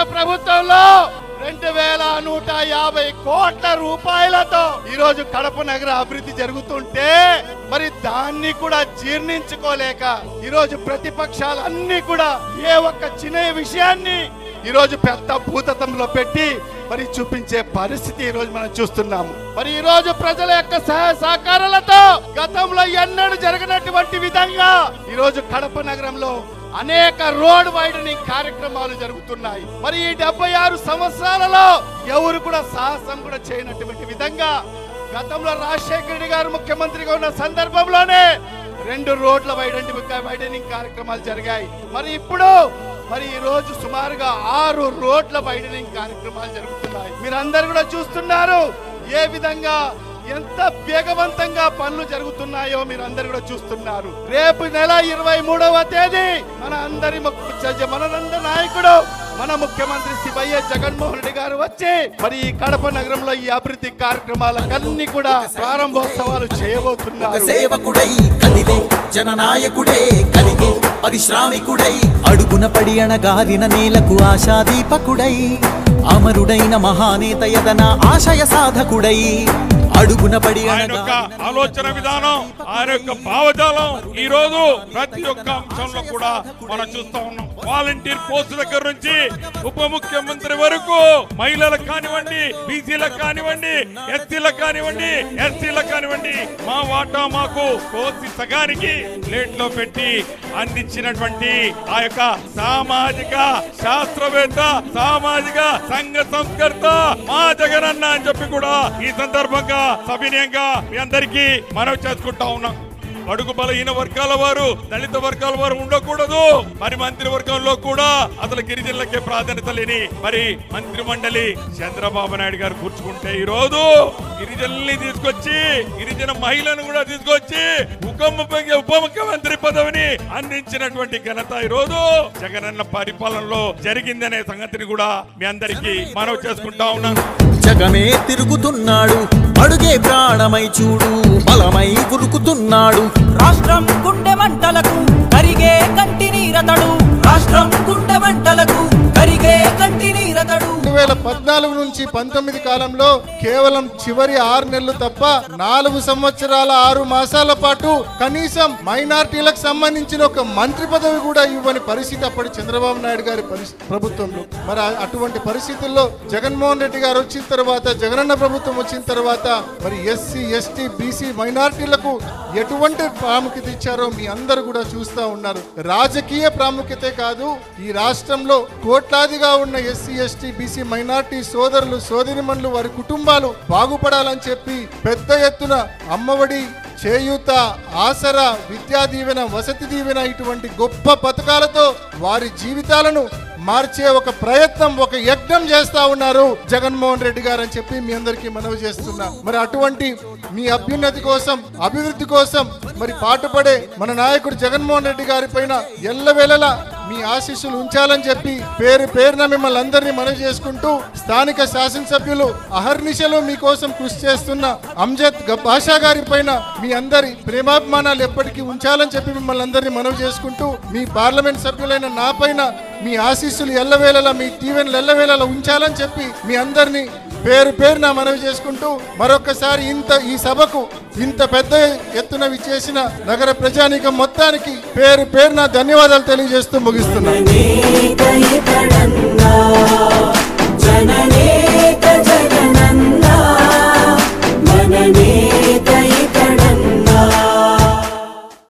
ప్రభుత్వంలో రెండు వేల నూట యాభై కోట్ల రూపాయలతో ఈ రోజు కడప నగర అభివృద్ధి జరుగుతుంటే మరి దాన్ని కూడా జీర్ణించుకోలేక ఈ రోజు ప్రతిపక్షాలన్నీ కూడా ఏ ఒక్క చిన్న విషయాన్ని ఈ రోజు పెద్ద భూతతంలో పెట్టి మరి చూపించే పరిస్థితి ఈ రోజు మనం చూస్తున్నాము మరి ఈ రోజు ప్రజల యొక్క సహాయ సహకారాలతో గతంలో ఎన్నడూ జరగనటువంటి విధంగా ఈ రోజు కడప నగరంలో అనేక రోడ్ వైడనింగ్ కార్యక్రమాలు జరుగుతున్నాయి మరి ఈ డెబ్బై ఆరు సంవత్సరాలలో ఎవరు కూడా సాహసం కూడా చేయనటువంటి విధంగా గతంలో రాజశేఖర రెడ్డి గారు ముఖ్యమంత్రిగా ఉన్న సందర్భంలోనే రెండు రోడ్ల వైడనింగ్ వైడనింగ్ కార్యక్రమాలు జరిగాయి మరి ఇప్పుడు మరి ఈ రోజు సుమారుగా ఆరు రోడ్ల వైడనింగ్ కార్యక్రమాలు జరుగుతున్నాయి మీరందరూ కూడా చూస్తున్నారు ఏ విధంగా ఎంత వేగవంతంగా పనులు జరుగుతున్నాయో మీరు అందరు కూడా చూస్తున్నారు రేపు నెల ఇరవై మూడవ తేదీ మన అందరి ముఖ్య- మనందరి నాయకుడు మన ముఖ్యమంత్రి శ్రీ వైఎస్ జగన్మోహన్ రెడ్డి గారు వచ్చి మరి ఈ కడప నగరంలో ఈ అభివృద్ధి కార్యక్రమాలకన్నీ కూడా ప్రారంభోత్సవాలు ఒక చేయబోతున్నారు సేవకుడై కదిలే జననాయకుడే కలిగే పరిశ్రామికుడై అడుగున పడి అణగారిన నేలకు ఆశాదీపకుడై అమరుడైన మహానేత యదన ఆశయ సాధకుడై అడుగున పడి ఆయన యొక్క అణగారిన ఆలోచన విధానం ఆయన యొక్క భావజాలం ఈ రోజు ప్రతి ఒక్క అంశంలో కూడా మనం చూస్తా ఉన్నాం వాలంటీర్ పోస్ట్ దగ్గర నుంచి ఉప ముఖ్యమంత్రి వరకు మహిళలకు కానివ్వండి బీసీలకు కానివ్వండి ఎస్సీలకు కానివ్వండి ఎస్సీలకు కానివ్వండి మా వాటా మాకు కోసి సగానికి ప్లేట్ లో పెట్టి అందించినటువంటి ఆ యొక్క సామాజిక శాస్త్రవేత్త సామాజిక సంఘ సంస్కర్త మా జగనన్న అని చెప్పి కూడా ఈ సందర్భంగా సవినయంగా మీ అందరికీ మనవి చేసుకుంటా ఉన్నాం అడుగు బలహీన వర్గాల వారు దళిత వర్గాల వారు ఉండకూడదు మరి మంత్రి వర్గంలో కూడా అసలు గిరిజనులకే ప్రాధాన్యత లేని మరి మంత్రి మండలి చంద్రబాబు నాయుడు గారు కూర్చుకుంటే ఈ రోజు గిరిజనుల్ని తీసుకొచ్చి గిరిజన మహిళను కూడా తీసుకొచ్చి ఉప ముఖ్య- ఉప ముఖ్యమంత్రి పదవిని అందించినటువంటి ఘనత ఈ రోజు జగనన్న పరిపాలనలో జరిగిందనే సంగతిని కూడా మీ అందరికీ మనవి చేసుకుంటా ఉన్నాను జగమే తిరుగుతున్నాడు అడుగే ప్రాణమై చూడు బలమై ఉరుకుతున్నాడు రాష్ట్రం గుండె మంటలకు కరిగే కంటి నీరతడు రాష్ట్రం గుండె మంటలకు కరిగే కంటి నీరతడు రెండు వేల పద్నాలుగు నుంచి పంతొమ్మిది కాలంలో కేవలం చివరి ఆరు నెలలు తప్ప నాలుగు సంవత్సరాల ఆరు మాసాల పాటు కనీసం మైనార్టీలకు సంబంధించిన ఒక మంత్రి పదవి కూడా ఇవ్వని పరిస్థితి అప్పటి చంద్రబాబు నాయుడు గారి పరిస్థితి ప్రభుత్వంలో మరి ఆ- అటువంటి పరిస్థితుల్లో జగన్మోహన్ రెడ్డి గారు వచ్చిన తర్వాత జగనన్న ప్రభుత్వం వచ్చిన తర్వాత మరి ఎస్సీ ఎస్టీ బీసీ మైనార్టీలకు ఎటువంటి ప్రాముఖ్యత ఇచ్చారో మీ అందరూ కూడా చూస్తా ఉన్నారు రాజకీయ ప్రాముఖ్యతే కాదు ఈ రాష్ట్రంలో కోట్లాదిగా ఉన్న ఎస్సీ ఎస్టీ బీసీ మైనార్టీ సోదరులు సోదరిమణులు వారి కుటుంబాలు బాగుపడాలని చెప్పి పెద్ద ఎత్తున అమ్మఒడి చేయూత ఆసరా విద్యా దీవెన వసతి దీవెన ఇటువంటి గొప్ప పథకాలతో వారి జీవితాలను మార్చే ఒక ప్రయత్నం ఒక యజ్ఞం చేస్తా ఉన్నారు జగన్మోహన్ రెడ్డి గారు అని చెప్పి మీ అందరికీ మనవి చేస్తున్నా మరి అటువంటి మీ అభ్యున్నతి కోసం అభివృద్ధి కోసం మరి పాటుపడే మన నాయకుడు జగన్మోహన్ రెడ్డి గారి పైన ఎల్లవేళలా మీ ఆశీస్సులు ఉంచాలని చెప్పి పేరు పేరున మిమ్మల్ని అందరినీ మనవి చేసుకుంటూ స్థానిక శాసనసభ్యులు అహర్నిశలు మీకోసం కృషి చేస్తున్న అంజద్ గ- బాషా గారి పైన మీ అందరి ప్రేమాభిమానాలు ఎప్పటికీ ఉంచాలని చెప్పి మిమ్మల్ని అందరినీ మనవి చేసుకుంటూ మీ పార్లమెంట్ సభ్యులైన నా పైన మీ ఆశీస్సులు ఎల్లవేళలా మీ దీవెనలు ఎల్లవేళలా ఉంచాలని చెప్పి మీ అందరినీ పేరు పేరున మనవి చేసుకుంటూ మరొకసారి ఇంత ఈ సభకు ఇంత పెద్ద ఎత్తున విచ్చేసిన నగర ప్రజానీకం మొత్తానికి పేరు పేరున ధన్యవాదాలు తెలియజేస్తూ ముగిస్తున్నాను జననేక ఇతడంగా జననేక